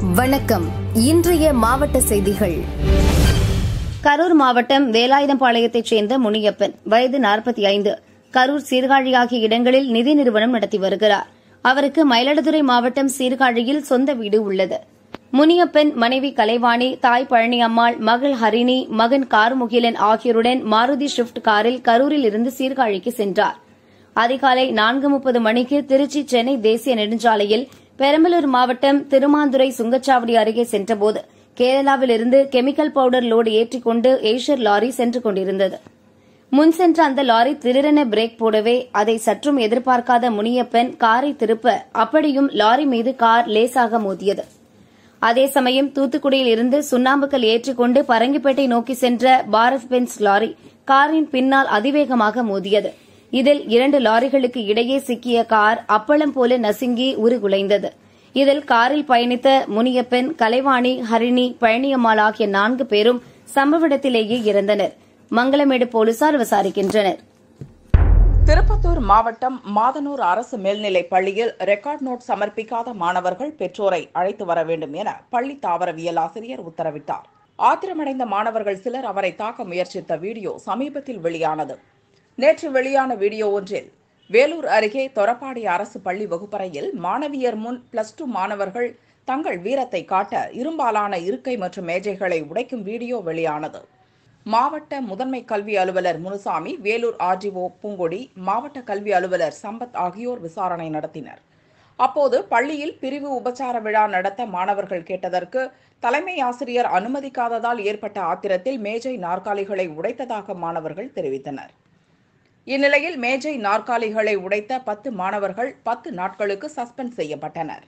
வணக்கம் இன்றைய மாவட்ட செய்திகள் கரூர் மாவட்டம் வேலாயுதம்பாளையத்தைச் சேர்ந்த முனியப்பன் வயது நாற்பத்தி ஐந்து கரூர் சீர்காழி ஆகிய இடங்களில் நிதி நிறுவனம் நடத்தி வருகிறார் அவருக்கு மயிலாடுதுறை மாவட்டம் சீர்காழியில் சொந்த வீடு உள்ளது முனியப்பன் மனைவி கலைவாணி தாய் பழனி அம்மாள் மகள் ஹரிணி மகன் கார்முகிலன் ஆகியோருடன் மாருதி ஷிப்ட் காரில் கரூரில் இருந்து சீர்காழிக்கு சென்றார் அதிகாலை நான்கு முப்பது மணிக்கு திருச்சி சென்னை தேசிய நெடுஞ்சாலையில் பெரம்பலூர் மாவட்டம் திருமாந்துறை சுங்கச்சாவடி அருகே சென்றபோது கேரளாவில் இருந்து கெமிக்கல் பவுடர் லோடு ஏற்றிக் கொண்டு ஏஷர் லாரி சென்று கொண்டிருந்தது முன் சென்ற அந்த லாரி திடீரென பிரேக் போடவே அதை சற்றும் எதிர்பார்க்காத முனியப்பன் காரை திருப்ப அப்படியும் லாரி மீது கார் லேசாக மோதியது அதே சமயம் தூத்துக்குடியில் இருந்து சுண்ணாம்புக்கல் ஏற்றிக்கொண்டு பரங்கிப்பேட்டை நோக்கி சென்ற பாரத் பென்ஸ் லாரி காரின் பின்னால் அதிவேகமாக மோதியது இதில் இரண்டு லாரிகளுக்கு இடையே சிக்கிய கார் அப்பளம் போல நசுங்கி உருகுலைந்தது இதில் காரில் பயணித்த முனியப்பன் கலைவாணி ஹரிணி பழனியம்மாள் ஆகிய நான்கு பேரும் சம்பவ இடத்திலேயே இறந்தனர் மங்களமேடு போலீசார் விசாரிக்கின்றனர் திருப்பத்தூர் மாவட்டம் மாதனூர் அரசு மேல்நிலைப் பள்ளியில் ரெக்கார்ட் நோட் சமர்ப்பிக்காத மாணவர்கள் பெற்றோரை அழைத்து வர வேண்டும் என பள்ளி தாவரவியல் ஆசிரியர் உத்தரவிட்டார் ஆத்திரமடைந்த மாணவர்கள் சிலர் அவரை தாக்க முயற்சித்த வீடியோ சமீபத்தில் வெளியானது நேற்று வெளியான வீடியோ ஒன்றில் வேலூர் அருகே தொரப்பாடி அரசு பள்ளி வகுப்பறையில் மாணவியர் முன் பிளஸ் டூ மாணவர்கள் தங்கள் வீரத்தை காட்ட இரும்பாலான இருக்கை மற்றும் மேஜைகளை உடைக்கும் வீடியோ வெளியானது மாவட்ட முதன்மை கல்வி அலுவலர் முனுசாமி வேலூர் ஆர்டிஓ பூங்கொடி மாவட்ட கல்வி அலுவலர் சம்பத் ஆகியோர் விசாரணை நடத்தினர் அப்போது பள்ளியில் பிரிவு உபச்சார விழா நடத்த மாணவர்கள் கேட்டதற்கு தலைமை ஆசிரியர் அனுமதிக்காததால் ஏற்பட்ட ஆத்திரத்தில் மேஜை நாற்காலிகளை உடைத்ததாக மாணவர்கள் தெரிவித்தனர் இந்நிலையில் மேஜை நாற்காலிகளை உடைத்த பத்து மாணவர்கள் பத்து நாட்களுக்கு சஸ்பெண்ட் செய்யப்பட்டனர்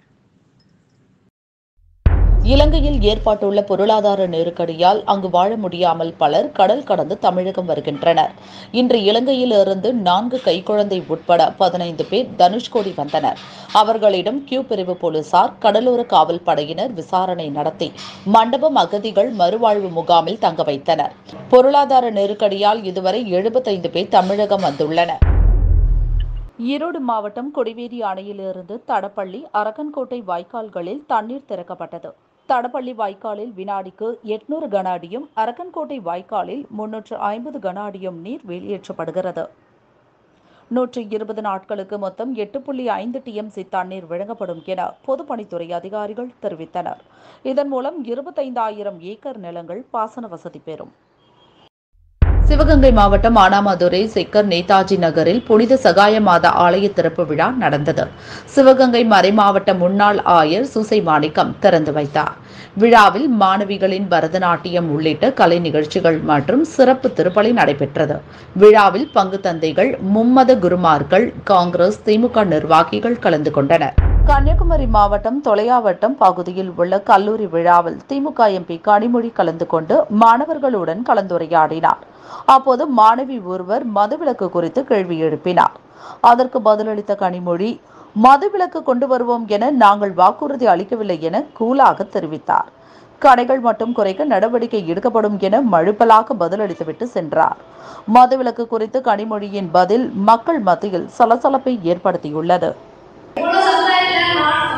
இலங்கையில் ஏற்பட்டுள்ள பொருளாதார நெருக்கடியால் அங்கு வாழ முடியாமல் பலர் கடல் கடந்து தமிழகம் வருகின்றனர் இன்று இலங்கையில் இருந்து நான்கு கைக்குழந்தை உட்பட பதினைந்து பேர் தனுஷ்கோடி வந்தனர் அவர்களிடம் கியூ பிரிவு போலீசார் கடலோர காவல் படையினர் விசாரணை நடத்தி மண்டபம் அகதிகள் மறுவாழ்வு முகாமில் தங்க வைத்தனர் பொருளாதார நெருக்கடியால் இதுவரை எழுபத்தைந்து பேர் தமிழகம் வந்துள்ளனர் ஈரோடு மாவட்டம் கொடிவேரி அணையிலிருந்து தடப்பள்ளி அரக்கன்கோட்டை வாய்க்கால்களில் தண்ணீர் திறக்கப்பட்டது தடப்பள்ளி வாய்க்காலில் வினாடிக்கு எட்நூறு கன அடியும் அரக்கன்கோட்டை வாய்க்காலில் முன்னூற்று ஐம்பது கன அடியும் நீர் வெளியேற்றப்படுகிறது நூற்றி இருபது நாட்களுக்கு மொத்தம் எட்டு புள்ளி ஐந்து டிஎம்சி தண்ணீர் வழங்கப்படும் என பொதுப்பணித்துறை அதிகாரிகள் தெரிவித்தனர் இதன் மூலம் இருபத்தைந்தாயிரம் ஏக்கர் நிலங்கள் பாசன வசதி பெறும் சிவகங்கை மாவட்டம் ஆனாமதுரை சிக்கர் நேதாஜி நகரில் புனித சகாய மாதா ஆலய திறப்பு விழா நடந்தது சிவகங்கை மறைமாவட்ட முன்னாள் ஆயர் சுசை மாணிக்கம் திறந்து வைத்தார் விழாவில் மாணவிகளின் பரதநாட்டியம் உள்ளிட்ட கலை நிகழ்ச்சிகள் மற்றும் சிறப்பு திருப்பலி நடைபெற்றது விழாவில் பங்கு தந்தைகள் மும்மத குருமார்கள் காங்கிரஸ் திமுக நிர்வாகிகள் கலந்து கொண்டனர் கன்னியாகுமரி மாவட்டம் தொலையாவட்டம் பகுதியில் உள்ள கல்லூரி விழாவில் திமுக எம்பி கனிமொழி கலந்து கொண்டு மாணவர்களுடன் கலந்துரையாடினார் அப்போது மாணவி ஒருவர் மதுவிலக்கு குறித்து கேள்வி எழுப்பினார் அதற்கு பதிலளித்த கனிமொழி மதுவிலக்கு கொண்டு வருவோம் என நாங்கள் வாக்குறுதி அளிக்கவில்லை என கூலாக தெரிவித்தார் கடைகள் மட்டும் குறைக்க நடவடிக்கை எடுக்கப்படும் என மழுப்பலாக பதிலளித்துவிட்டு சென்றார் மதுவிலக்கு குறித்து கனிமொழியின் பதில் மக்கள் மத்தியில் சலசலப்பை ஏற்படுத்தியுள்ளது இவ்வளோ சமுதாயத்தில்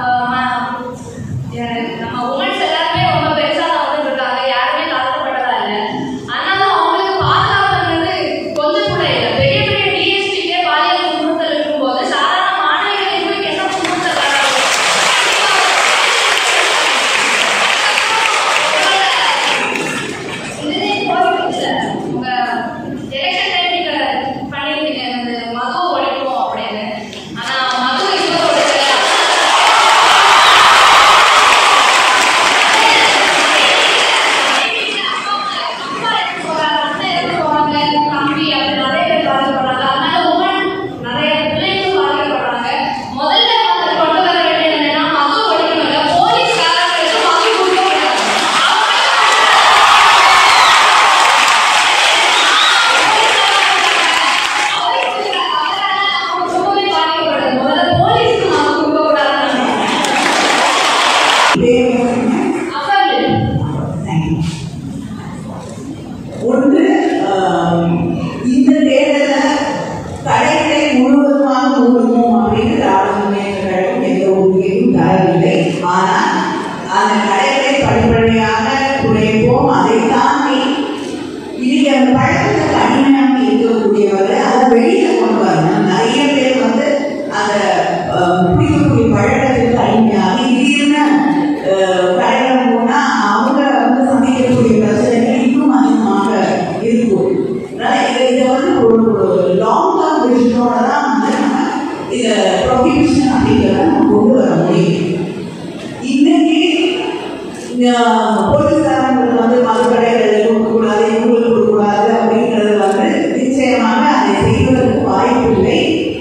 நம்ம உமன்ஸ் எல்லாருமே ரொம்ப பெருசாக தான் வந்துட்டு இருக்காங்க யாருமே தாழ்த்தப்பட்டதா இல்லை ஆனாலும் அவங்களுக்கு பாதுகாப்புங்கிறது கொஞ்சம் கூட இல்லை பெரிய பெரிய டிஎஸ்பிக்கே பாலியல் துன்புறுத்தல் இருக்கும்போது சாதாரண மாணவிகள் இவங்களுக்கு என்ன துன்புறுத்தல் வராது இதுவே போயிட்டு உங்க எலெக்ஷன் டைம் நீங்க பண்ணிருக்கீங்க இந்த மது ஒழிப்போம் அப்படின்னு ஆனா மது இப்போ ஒழிக்கல ஒன்று ஆம், இந்த தேர்தலை கடைகளை முழுவதுமாக மூடுவோம் அப்படின்னு திராவிட முன்னேற்ற கழகம் எந்த உறுதியையும் தரவில்லை ஆனால் அந்த இருக்கக்கூடியவர்கள் அதை வெளியில கொண்டு வரணும் நிறைய பேர் வந்து அந்த அஹ், குடிக்கக்கூடிய பழக்கத்திற்கு அடிமையாகி திடீர்னு அஹ், கடைகள் போனா அவங்க வந்து சந்திக்கக்கூடிய பிரச்சனைகள் இன்னும் அதிகமாக இருக்கும் அதனால இதை இதை வந்து ஒரு லாங் டேர்ம் விஷனோட தான் வந்து நம்ம இதை ப்ரொஹிபிஷன் அப்படிங்கிறத நம்ம கொண்டு வர முடியும் இன்னைக்கு இந்த போலீஸ்காரங்களுக்கு வந்து மதுக்கடைகள் கொடுக்கக்கூடாது இவங்களுக்கு கொடுக்கக்கூடாது அப்படிங்கிறது வந்து நிச்சயமாக அதை செய்வதற்கு வாய்ப்பு இல்லை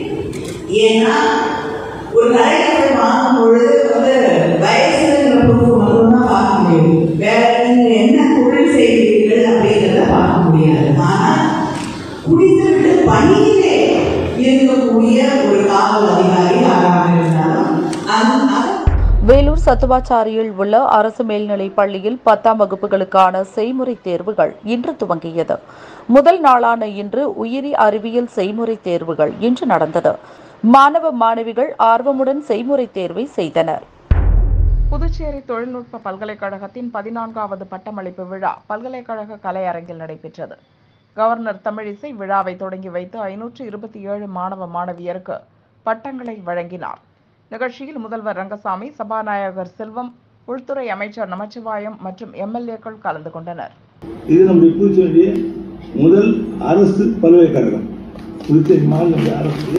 ஏன்னா ஒரு கடையில் போய் வாங்கும் பொழுது வந்து வயசுங்கிற ப்ரூஃப் மட்டும்தான் பார்க்க முடியும் வேற நீங்க என்ன தொழில் செய்கிறீர்கள் அப்படிங்கிறத பார்க்க முடியாது ஆனால் குடித்துவிட்டு பணியிலே இருக்கக்கூடிய ஒரு காவல் அதிகாரி யாராக இருந்தாலும் அந்த அதை வேலூர் சத்துவாச்சாரியில் உள்ள அரசு மேல்நிலைப் பள்ளியில் பத்தாம் வகுப்புகளுக்கான செய்முறை தேர்வுகள் இன்று துவங்கியது முதல் நாளான இன்று உயிரி அறிவியல் செய்முறை தேர்வுகள் இன்று நடந்தது மாணவ மாணவிகள் ஆர்வமுடன் செய்முறை தேர்வை செய்தனர் புதுச்சேரி தொழில்நுட்ப பல்கலைக்கழகத்தின் பதினான்காவது பட்டமளிப்பு விழா பல்கலைக்கழக கலையரங்கில் நடைபெற்றது கவர்னர் தமிழிசை விழாவை தொடங்கி வைத்து ஐநூற்று இருபத்தி ஏழு மாணவ மாணவியருக்கு பட்டங்களை வழங்கினார் நிகழ்ச்சியில் முதல்வர் ரங்கசாமி சபாநாயகர் செல்வம் உள்துறை அமைச்சர் நமச்சிவாயம் மற்றும் எம்எல்ஏக்கள் கலந்து கொண்டனர் இது நம்முடைய புதுச்சேரியுடைய முதல் அரசு பல்கலைக்கழகம் புதுச்சேரி மாநில அரசு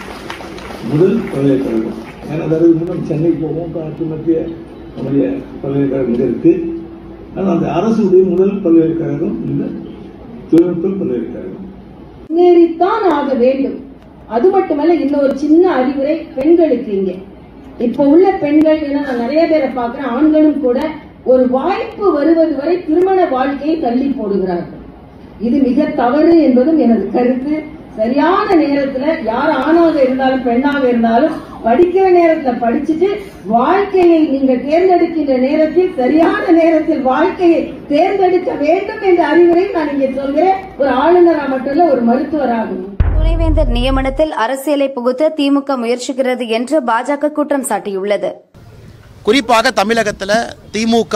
முதல் பல்கலைக்கழகம் ஏன்னா அதற்கு முன்னம் சென்னை போவோம் காற்று மத்திய நம்முடைய பல்கலைக்கழகம் இங்க இருக்கு ஆனால் அந்த அரசுடைய முதல் பல்கலைக்கழகம் இந்த தொழில்நுட்ப பல்கலைக்கழகம் முன்னேறித்தான் ஆக வேண்டும் அது மட்டுமல்ல இன்னொரு சின்ன அறிவுரை பெண்களுக்கு இங்கே இப்ப உள்ள பெண்கள் ஏன்னா நான் நிறைய பேரை பார்க்கிறேன் ஆண்களும் கூட ஒரு வாய்ப்பு வருவது வரை திருமண வாழ்க்கையை தள்ளி போடுகிறார்கள் இது மிக தவறு என்பதும் எனது கருத்து சரியான நேரத்துல யார் ஆணாக இருந்தாலும் பெண்ணாக இருந்தாலும் படிக்கிற நேரத்துல படிச்சுட்டு வாழ்க்கையை நீங்க தேர்ந்தெடுக்கின்ற நேரத்தில் சரியான நேரத்தில் வாழ்க்கையை தேர்ந்தெடுக்க வேண்டும் என்ற அறிவுரை நான் இங்கே சொல்கிறேன் ஒரு ஆளுநரா மட்டும் இல்ல ஒரு மருத்துவராகவும் துணைவேந்தர் நியமனத்தில் அரசியலை புகுத்த திமுக முயற்சிக்கிறது என்று பாஜக குற்றம் சாட்டியுள்ளது குறிப்பாக தமிழகத்தில் திமுக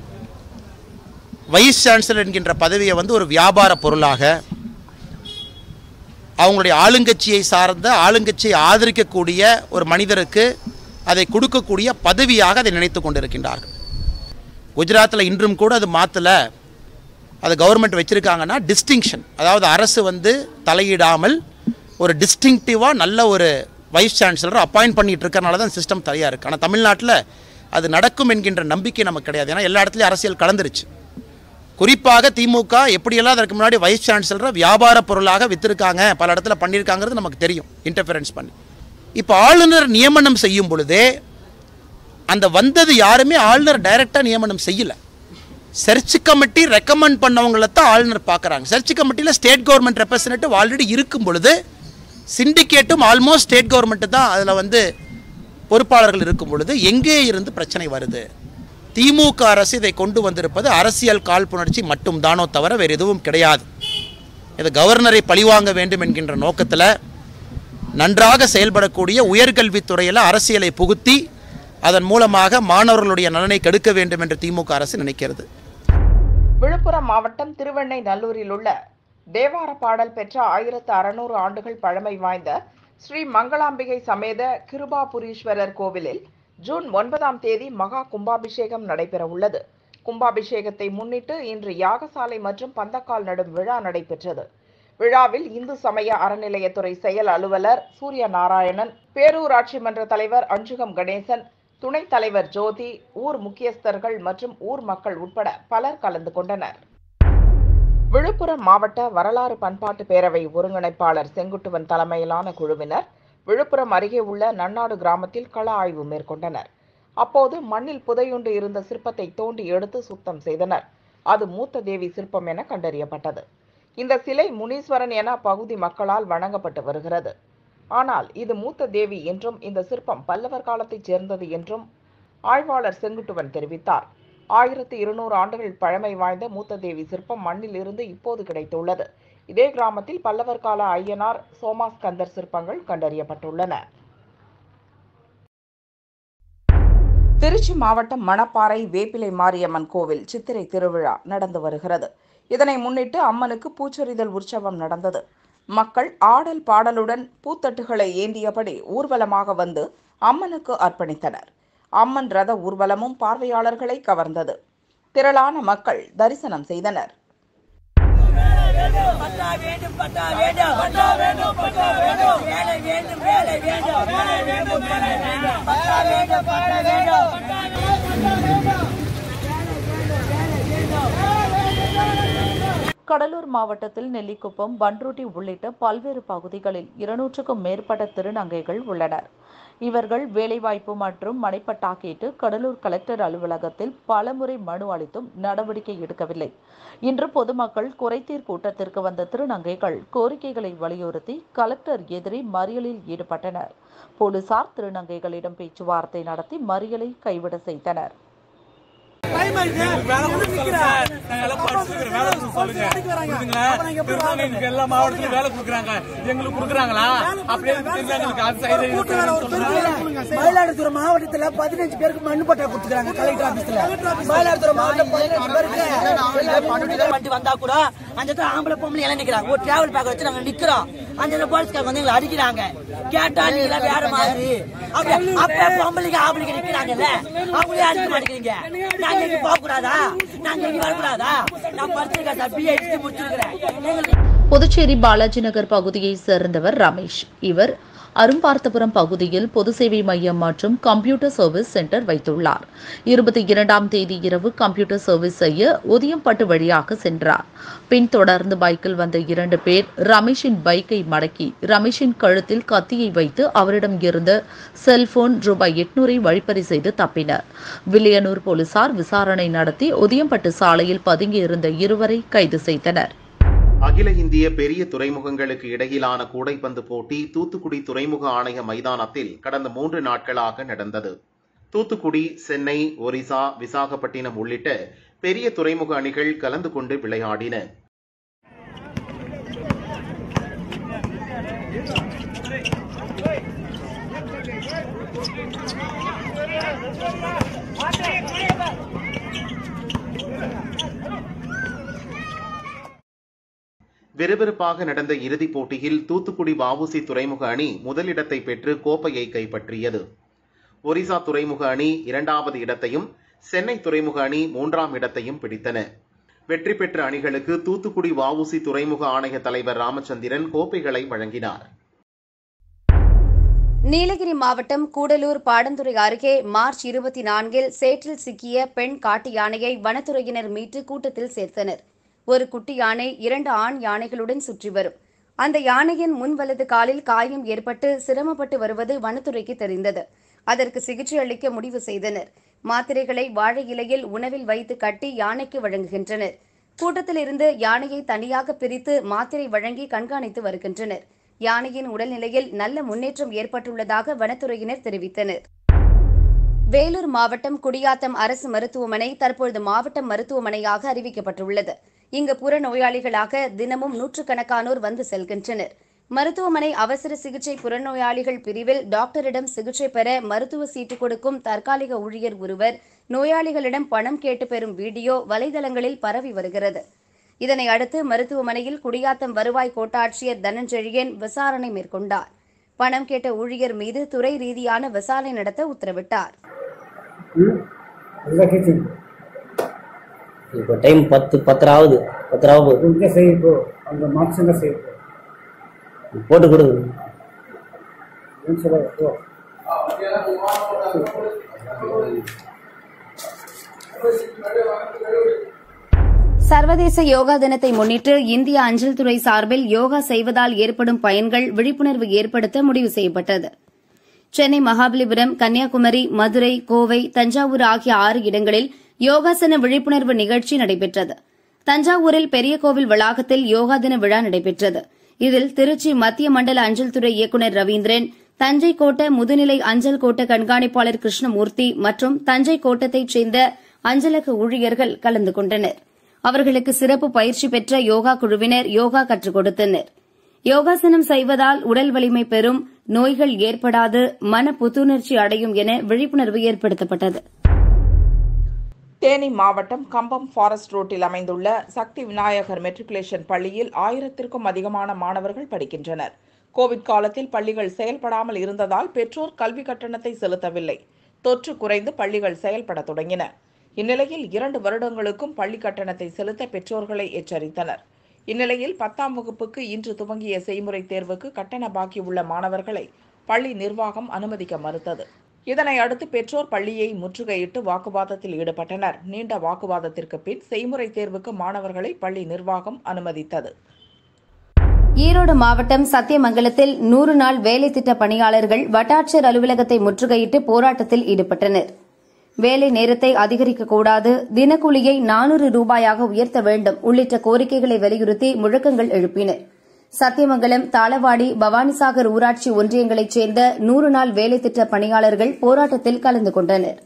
வைஸ் சான்சலர் என்கின்ற பதவியை வந்து ஒரு வியாபார பொருளாக அவங்களுடைய ஆளுங்கட்சியை சார்ந்த ஆளுங்கட்சியை ஆதரிக்கக்கூடிய ஒரு மனிதருக்கு அதை கொடுக்கக்கூடிய பதவியாக அதை நினைத்து கொண்டிருக்கின்றார்கள் குஜராத்தில் இன்றும் கூட அது மாற்றலை அது கவர்மெண்ட் வச்சுருக்காங்கன்னா டிஸ்டிங்ஷன் அதாவது அரசு வந்து தலையிடாமல் ஒரு டிஸ்டிங்டிவாக நல்ல ஒரு வைஸ் சான்சலர் அப்பாயிண்ட் பண்ணிட்டு இருக்கறனால தான் சிஸ்டம் தனியாக இருக்குது ஆனால் தமிழ்நாட்டில் அது நடக்கும் என்கின்ற நம்பிக்கை நமக்கு கிடையாது ஏன்னா எல்லா இடத்துலையும் அரசியல் கலந்துருச்சு குறிப்பாக திமுக எப்படியெல்லாம் அதற்கு முன்னாடி வைஸ் சான்சலரை வியாபார பொருளாக வித்திருக்காங்க பல இடத்துல பண்ணியிருக்காங்கிறது நமக்கு தெரியும் இன்டர்ஃபரன்ஸ் பண்ணி இப்போ ஆளுநர் நியமனம் செய்யும் பொழுதே அந்த வந்தது யாருமே ஆளுநர் டைரெக்டாக நியமனம் செய்யலை சர்ச் கமிட்டி ரெக்கமெண்ட் பண்ணவங்கள தான் ஆளுநர் பார்க்குறாங்க சர்ச் கமிட்டியில் ஸ்டேட் கவர்மெண்ட் ரெப்ரசன்டேட்டிவ் ஆல்ரெடி இருக்கும் பொழுது சிண்டிகேட்டும் ஆல்மோஸ்ட் ஸ்டேட் கவர்மெண்ட்டு தான் அதில் வந்து பொறுப்பாளர்கள் இருக்கும் பொழுது எங்கே இருந்து பிரச்சனை வருது திமுக அரசு இதை கொண்டு வந்திருப்பது அரசியல் காழ்ப்புணர்ச்சி மட்டும் தானோ தவிர வேறு எதுவும் கிடையாது இது கவர்னரை பழிவாங்க வேண்டும் என்கின்ற நோக்கத்தில் நன்றாக செயல்படக்கூடிய உயர்கல்வித்துறையில் அரசியலை புகுத்தி அதன் மூலமாக மாணவர்களுடைய நலனை கெடுக்க வேண்டும் என்று திமுக அரசு நினைக்கிறது விழுப்புரம் மாவட்டம் திருவெண்ணை நல்லூரில் உள்ள தேவார பாடல் பெற்ற ஆயிரத்து அறுநூறு ஆண்டுகள் பழமை வாய்ந்த ஸ்ரீ மங்களாம்பிகை சமேத கிருபாபுரீஸ்வரர் கோவிலில் ஜூன் ஒன்பதாம் தேதி மகா கும்பாபிஷேகம் நடைபெற உள்ளது கும்பாபிஷேகத்தை முன்னிட்டு இன்று யாகசாலை மற்றும் பந்தக்கால் நடும் விழா நடைபெற்றது விழாவில் இந்து சமய அறநிலையத்துறை செயல் அலுவலர் சூரிய நாராயணன் பேரூராட்சி மன்ற தலைவர் அஞ்சுகம் கணேசன் துணைத் தலைவர் ஜோதி ஊர் முக்கியஸ்தர்கள் மற்றும் ஊர் மக்கள் உட்பட பலர் கலந்து கொண்டனர் விழுப்புரம் மாவட்ட வரலாறு பண்பாட்டு பேரவை ஒருங்கிணைப்பாளர் செங்குட்டுவன் தலைமையிலான குழுவினர் விழுப்புரம் அருகே உள்ள நன்னாடு கிராமத்தில் கள ஆய்வு மேற்கொண்டனர் அப்போது மண்ணில் புதையுண்டு இருந்த சிற்பத்தை தோண்டி எடுத்து சுத்தம் செய்தனர் அது மூத்த தேவி சிற்பம் என கண்டறியப்பட்டது இந்த சிலை முனீஸ்வரன் என பகுதி மக்களால் வணங்கப்பட்டு வருகிறது ஆனால் இது மூத்த தேவி என்றும் இந்த சிற்பம் பல்லவர் காலத்தைச் சேர்ந்தது என்றும் ஆய்வாளர் செங்குட்டுவன் தெரிவித்தார் ஆயிரத்தி இருநூறு ஆண்டுகள் பழமை வாய்ந்த மூத்த தேவி சிற்பம் மண்ணில் இருந்து இப்போது கிடைத்துள்ளது இதே கிராமத்தில் பல்லவர் கால ஐயனார் சோமாஸ்கந்தர் சிற்பங்கள் கண்டறியப்பட்டுள்ளன திருச்சி மாவட்டம் மணப்பாறை வேப்பிலை மாரியம்மன் கோவில் சித்திரை திருவிழா நடந்து வருகிறது இதனை முன்னிட்டு அம்மனுக்கு பூச்சொரிதல் உற்சவம் நடந்தது மக்கள் ஆடல் பாடலுடன் பூத்தட்டுகளை ஏந்தியபடி ஊர்வலமாக வந்து அம்மனுக்கு அர்ப்பணித்தனர் அம்மன் ரத ஊர்வலமும் பார்வையாளர்களை கவர்ந்தது திரளான மக்கள் தரிசனம் செய்தனர் கடலூர் மாவட்டத்தில் நெல்லிக்குப்பம் பன்ருட்டி உள்ளிட்ட பல்வேறு பகுதிகளில் இருநூற்றுக்கும் மேற்பட்ட திருநங்கைகள் உள்ளனர் இவர்கள் வேலைவாய்ப்பு மற்றும் மனைப்பட்டா கேட்டு கடலூர் கலெக்டர் அலுவலகத்தில் பலமுறை மனு அளித்தும் நடவடிக்கை எடுக்கவில்லை இன்று பொதுமக்கள் குறைதீர் கூட்டத்திற்கு வந்த திருநங்கைகள் கோரிக்கைகளை வலியுறுத்தி கலெக்டர் எதிரே மறியலில் ஈடுபட்டனர் போலீசார் திருநங்கைகளிடம் பேச்சுவார்த்தை நடத்தி மறியலை கைவிட செய்தனர் எல்லா மாவட்டத்திலும் வேலை கொடுக்குறாங்க எங்களுக்கு கொடுக்குறாங்களா அப்படியே எங்களுக்கு அது சைடு மயிலாடுதுறை மாவட்டத்துல பதினஞ்சு பேருக்கு மண்ணு பட்டா கொடுத்துருக்காங்க கலெக்டர் ஆபீஸ்ல மயிலாடுதுறை மாவட்டம் பதினஞ்சு பேருக்கு வண்டி வந்தா கூட அந்த இடத்துல ஆம்பளை பொம்பளை எல்லாம் நிக்கிறாங்க ஒரு டிராவல் பேக் வச்சு நாங்க நிக்கிறோம் அந்த இடத்துல போலீஸ்காரங்க வந்து எங்களை அடிக்கிறாங்க கேட்டா நீங்க வேற மாதிரி அப்படியே அப்ப பொம்பளைக்கு ஆம்பளைக்கு நிக்கிறாங்கல்ல அவங்களே அடிக்க மாட்டேங்கிறீங்க நாங்க இங்க போக கூடாதா நாங்க இங்க வரக்கூடாதா நான் படிச்சிருக்கேன் சார் பிஹெச்டி முடிச்சிருக்கிறேன் எங்களுக்கு புதுச்சேரி பாலாஜி நகர் பகுதியைச் சேர்ந்தவர் ரமேஷ் இவர் அரும்பார்த்தபுரம் பகுதியில் பொது சேவை மையம் மற்றும் கம்ப்யூட்டர் சர்வீஸ் சென்டர் வைத்துள்ளார் இருபத்தி இரண்டாம் தேதி இரவு கம்ப்யூட்டர் சர்வீஸ் செய்ய உதியம்பட்டு வழியாக சென்றார் பின் தொடர்ந்து பைக்கில் வந்த இரண்டு பேர் ரமேஷின் பைக்கை மடக்கி ரமேஷின் கழுத்தில் கத்தியை வைத்து அவரிடம் இருந்த செல்போன் ரூபாய் எட்நூறை வழிப்பறி செய்து தப்பினர் வில்லியனூர் போலீசார் விசாரணை நடத்தி உதியம்பட்டு சாலையில் பதுங்கியிருந்த இருவரை கைது செய்தனர் அகில இந்திய பெரிய துறைமுகங்களுக்கு இடையிலான கூடைப்பந்து போட்டி தூத்துக்குடி துறைமுக ஆணைய மைதானத்தில் கடந்த மூன்று நாட்களாக நடந்தது தூத்துக்குடி சென்னை ஒரிசா விசாகப்பட்டினம் உள்ளிட்ட பெரிய துறைமுக அணிகள் கலந்து கொண்டு விளையாடின விறுவிறுப்பாக நடந்த இறுதிப் போட்டியில் தூத்துக்குடி வஉசி துறைமுக அணி முதலிடத்தை பெற்று கோப்பையை கைப்பற்றியது ஒரிசா துறைமுக அணி இரண்டாவது இடத்தையும் சென்னை துறைமுக அணி மூன்றாம் இடத்தையும் பிடித்தன வெற்றி பெற்ற அணிகளுக்கு தூத்துக்குடி வஉசி துறைமுக ஆணைய தலைவர் ராமச்சந்திரன் கோப்பைகளை வழங்கினார் நீலகிரி மாவட்டம் கூடலூர் பாடந்துறை அருகே மார்ச் இருபத்தி நான்கில் சேற்றில் சிக்கிய பெண் காட்டு யானையை வனத்துறையினர் மீட்டு கூட்டத்தில் சேர்த்தனர் ஒரு குட்டி யானை இரண்டு ஆண் யானைகளுடன் சுற்றி வரும் அந்த யானையின் முன் வலது காலில் காயம் ஏற்பட்டு சிரமப்பட்டு வருவது வனத்துறைக்கு தெரிந்தது அதற்கு சிகிச்சை அளிக்க முடிவு செய்தனர் மாத்திரைகளை வாழை இலையில் உணவில் வைத்து கட்டி யானைக்கு வழங்குகின்றனர் கூட்டத்தில் இருந்து யானையை தனியாக பிரித்து மாத்திரை வழங்கி கண்காணித்து வருகின்றனர் யானையின் உடல்நிலையில் நல்ல முன்னேற்றம் ஏற்பட்டுள்ளதாக வனத்துறையினர் தெரிவித்தனர் வேலூர் மாவட்டம் குடியாத்தம் அரசு மருத்துவமனை தற்பொழுது மாவட்ட மருத்துவமனையாக அறிவிக்கப்பட்டுள்ளது இங்கு புற நோயாளிகளாக தினமும் நூற்றுக்கணக்கானோர் வந்து செல்கின்றனர் மருத்துவமனை அவசர சிகிச்சை புறநோயாளிகள் பிரிவில் டாக்டரிடம் சிகிச்சை பெற மருத்துவ சீட்டு கொடுக்கும் தற்காலிக ஊழியர் ஒருவர் நோயாளிகளிடம் பணம் கேட்டு பெறும் வீடியோ வலைதளங்களில் பரவி வருகிறது இதனை அடுத்து மருத்துவமனையில் குடியாத்தம் வருவாய் கோட்டாட்சியர் தனஞ்செழியன் விசாரணை மேற்கொண்டார் பணம் கேட்ட ஊழியர் மீது துறை ரீதியான விசாரணை நடத்த உத்தரவிட்டார் இப்போ டைம் பத்து பத்தராவது பத்தராவது இங்கே செய்யப்போ அந்த மார்க்ஸ் செய்யப்போ போட்டு கொடுங்க ஏன் சொல்ல போ சர்வதேச யோகா தினத்தை முன்னிட்டு இந்திய அஞ்சல் துறை சார்பில் யோகா செய்வதால் ஏற்படும் பயன்கள் விழிப்புணர்வு ஏற்படுத்த முடிவு செய்யப்பட்டது சென்னை மகாபலிபுரம் கன்னியாகுமரி மதுரை கோவை தஞ்சாவூர் ஆகிய ஆறு இடங்களில் யோகாசன விழிப்புணர்வு நிகழ்ச்சி நடைபெற்றது தஞ்சாவூரில் பெரிய கோவில் வளாகத்தில் யோகா தின விழா நடைபெற்றது இதில் திருச்சி மத்திய மண்டல அஞ்சல் துறை இயக்குநர் ரவீந்திரன் தஞ்சை கோட்ட முதுநிலை அஞ்சல் கோட்ட கண்காணிப்பாளர் கிருஷ்ணமூர்த்தி மற்றும் தஞ்சை கோட்டத்தைச் சேர்ந்த அஞ்சலக ஊழியர்கள் கலந்து கொண்டனர் அவர்களுக்கு சிறப்பு பயிற்சி பெற்ற யோகா குழுவினர் யோகா கற்றுக் கொடுத்தனர் யோகாசனம் செய்வதால் உடல் வலிமை பெறும் நோய்கள் ஏற்படாது மன புத்துணர்ச்சி அடையும் என விழிப்புணர்வு ஏற்படுத்தப்பட்டது தேனி மாவட்டம் கம்பம் ஃபாரஸ்ட் ரோட்டில் அமைந்துள்ள சக்தி விநாயகர் மெட்ரிகுலேஷன் பள்ளியில் ஆயிரத்திற்கும் அதிகமான மாணவர்கள் படிக்கின்றனர் கோவிட் காலத்தில் பள்ளிகள் செயல்படாமல் இருந்ததால் பெற்றோர் கல்வி கட்டணத்தை செலுத்தவில்லை தொற்று குறைந்து பள்ளிகள் செயல்பட தொடங்கின இந்நிலையில் இரண்டு வருடங்களுக்கும் பள்ளி கட்டணத்தை செலுத்த பெற்றோர்களை எச்சரித்தனர் இந்நிலையில் பத்தாம் வகுப்புக்கு இன்று துவங்கிய செய்முறை தேர்வுக்கு கட்டண பாக்கி உள்ள மாணவர்களை பள்ளி நிர்வாகம் அனுமதிக்க மறுத்தது இதனை அடுத்து பெற்றோர் பள்ளியை முற்றுகையிட்டு வாக்குவாதத்தில் ஈடுபட்டனர் நீண்ட வாக்குவாதத்திற்கு பின் செய்முறை தேர்வுக்கு மாணவர்களை பள்ளி நிர்வாகம் அனுமதித்தது ஈரோடு மாவட்டம் சத்தியமங்கலத்தில் நூறு நாள் வேலை திட்ட பணியாளர்கள் வட்டாட்சியர் அலுவலகத்தை முற்றுகையிட்டு போராட்டத்தில் ஈடுபட்டனர் வேலை நேரத்தை அதிகரிக்கக்கூடாது தினக்கூலியை நானூறு ரூபாயாக உயர்த்த வேண்டும் உள்ளிட்ட கோரிக்கைகளை வலியுறுத்தி முழக்கங்கள் எழுப்பினர் சத்தியமங்கலம் தாளவாடி பவானிசாகர் ஊராட்சி ஒன்றியங்களைச் சேர்ந்த நூறு நாள் வேலை திட்ட பணியாளர்கள் போராட்டத்தில் கலந்து கொண்டனர்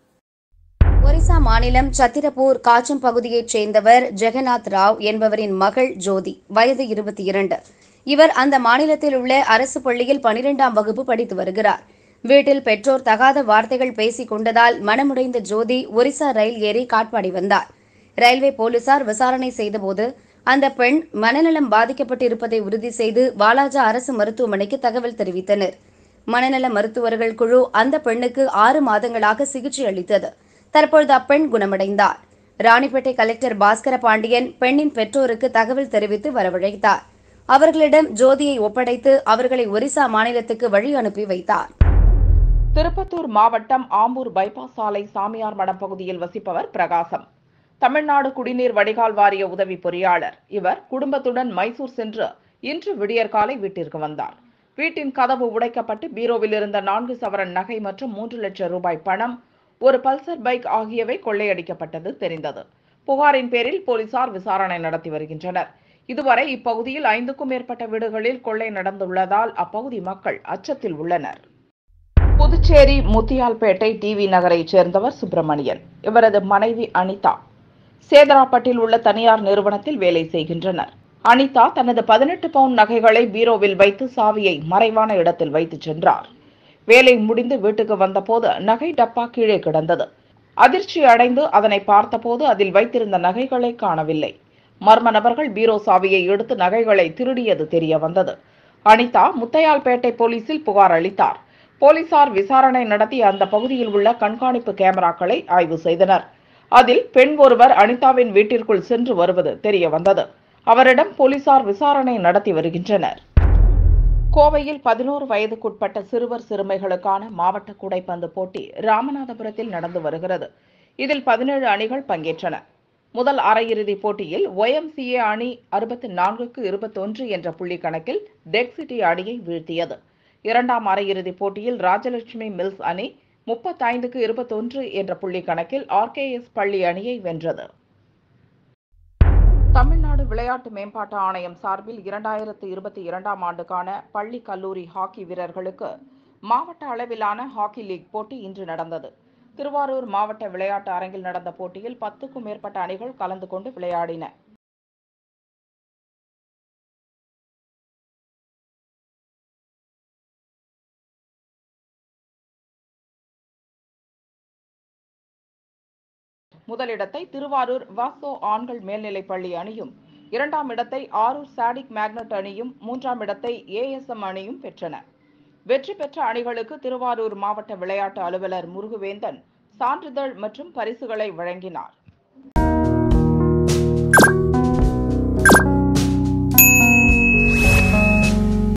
ஒரிசா மாநிலம் சத்திரப்பூர் காச்சம் பகுதியைச் சேர்ந்தவர் ஜெகநாத் ராவ் என்பவரின் மகள் ஜோதி வயது இருபத்தி இரண்டு இவர் அந்த மாநிலத்தில் உள்ள அரசு பள்ளியில் பனிரெண்டாம் வகுப்பு படித்து வருகிறார் வீட்டில் பெற்றோர் தகாத வார்த்தைகள் பேசிக் கொண்டதால் மனமுடைந்த ஜோதி ஒரிசா ரயில் ஏறி காட்பாடி வந்தார் ரயில்வே போலீசார் விசாரணை செய்தபோது அந்த பெண் மனநலம் பாதிக்கப்பட்டிருப்பதை உறுதி செய்து வாலாஜா அரசு மருத்துவமனைக்கு தகவல் தெரிவித்தனர் மனநல மருத்துவர்கள் குழு அந்த பெண்ணுக்கு ஆறு மாதங்களாக சிகிச்சை அளித்தது தற்பொழுது அப்பெண் குணமடைந்தார் ராணிப்பேட்டை கலெக்டர் பாஸ்கர பாண்டியன் பெண்ணின் பெற்றோருக்கு தகவல் தெரிவித்து வரவழைத்தார் அவர்களிடம் ஜோதியை ஒப்படைத்து அவர்களை ஒரிசா மாநிலத்துக்கு வழி அனுப்பி வைத்தார் திருப்பத்தூர் மாவட்டம் ஆம்பூர் பைபாஸ் சாலை சாமியார் மடம் பகுதியில் வசிப்பவர் பிரகாசம் தமிழ்நாடு குடிநீர் வடிகால் வாரிய உதவி பொறியாளர் இவர் குடும்பத்துடன் மைசூர் சென்று இன்று விடியற்காலை வீட்டிற்கு வந்தார் வீட்டின் கதவு உடைக்கப்பட்டு பீரோவில் இருந்த நான்கு சவரன் நகை மற்றும் மூன்று லட்சம் ரூபாய் பணம் ஒரு பல்சர் பைக் ஆகியவை கொள்ளையடிக்கப்பட்டது தெரிந்தது புகாரின் பேரில் போலீசார் விசாரணை நடத்தி வருகின்றனர் இதுவரை இப்பகுதியில் ஐந்துக்கும் மேற்பட்ட வீடுகளில் கொள்ளை நடந்துள்ளதால் அப்பகுதி மக்கள் அச்சத்தில் உள்ளனர் புதுச்சேரி முத்தியால்பேட்டை டிவி நகரைச் சேர்ந்தவர் சுப்பிரமணியன் இவரது மனைவி அனிதா சேதராப்பட்டில் உள்ள தனியார் நிறுவனத்தில் வேலை செய்கின்றனர் அனிதா தனது பதினெட்டு பவுண்ட் நகைகளை பீரோவில் வைத்து சாவியை மறைவான இடத்தில் வைத்துச் சென்றார் வேலை முடிந்து வீட்டுக்கு வந்தபோது நகை டப்பா கீழே கிடந்தது அதிர்ச்சி அடைந்து அதனை பார்த்தபோது அதில் வைத்திருந்த நகைகளை காணவில்லை மர்ம நபர்கள் பீரோ சாவியை எடுத்து நகைகளை திருடியது தெரிய வந்தது அனிதா முத்தையால்பேட்டை போலீசில் புகார் அளித்தார் போலீசார் விசாரணை நடத்தி அந்த பகுதியில் உள்ள கண்காணிப்பு கேமராக்களை ஆய்வு செய்தனர் அதில் பெண் ஒருவர் அனிதாவின் வீட்டிற்குள் சென்று வருவது தெரிய வந்தது அவரிடம் போலீசார் விசாரணை நடத்தி வருகின்றனர் கோவையில் பதினோரு வயதுக்குட்பட்ட சிறுவர் சிறுமைகளுக்கான மாவட்ட கூடைப்பந்து போட்டி ராமநாதபுரத்தில் நடந்து வருகிறது இதில் பதினேழு அணிகள் பங்கேற்றன முதல் அரையிறுதிப் போட்டியில் ஒய்எம்சிஏ அணி அறுபத்தி நான்குக்கு இருபத்தொன்று என்ற புள்ளி கணக்கில் டெக் சிட்டி அணியை வீழ்த்தியது இரண்டாம் அரையிறுதிப் போட்டியில் ராஜலட்சுமி மில்ஸ் அணி முப்பத்தைந்துக்கு இருபத்தொன்று என்ற புள்ளி கணக்கில் ஆர்கேஎஸ் பள்ளி அணியை வென்றது தமிழ்நாடு விளையாட்டு மேம்பாட்டு ஆணையம் சார்பில் இரண்டாயிரத்து இருபத்தி இரண்டாம் ஆண்டுக்கான பள்ளி கல்லூரி ஹாக்கி வீரர்களுக்கு மாவட்ட அளவிலான ஹாக்கி லீக் போட்டி இன்று நடந்தது திருவாரூர் மாவட்ட விளையாட்டு அரங்கில் நடந்த போட்டியில் பத்துக்கும் மேற்பட்ட அணிகள் கலந்து கொண்டு விளையாடின முதலிடத்தை திருவாரூர் வாசோ ஆண்கள் மேல்நிலைப் பள்ளி அணியும் இரண்டாம் இடத்தை ஆரூர் சாடிக் மேக்னட் அணியும் மூன்றாம் இடத்தை ஏஎஸ்எம் அணியும் பெற்றன வெற்றி பெற்ற அணிகளுக்கு திருவாரூர் மாவட்ட விளையாட்டு அலுவலர் முருகுவேந்தன் சான்றிதழ் மற்றும் பரிசுகளை வழங்கினார்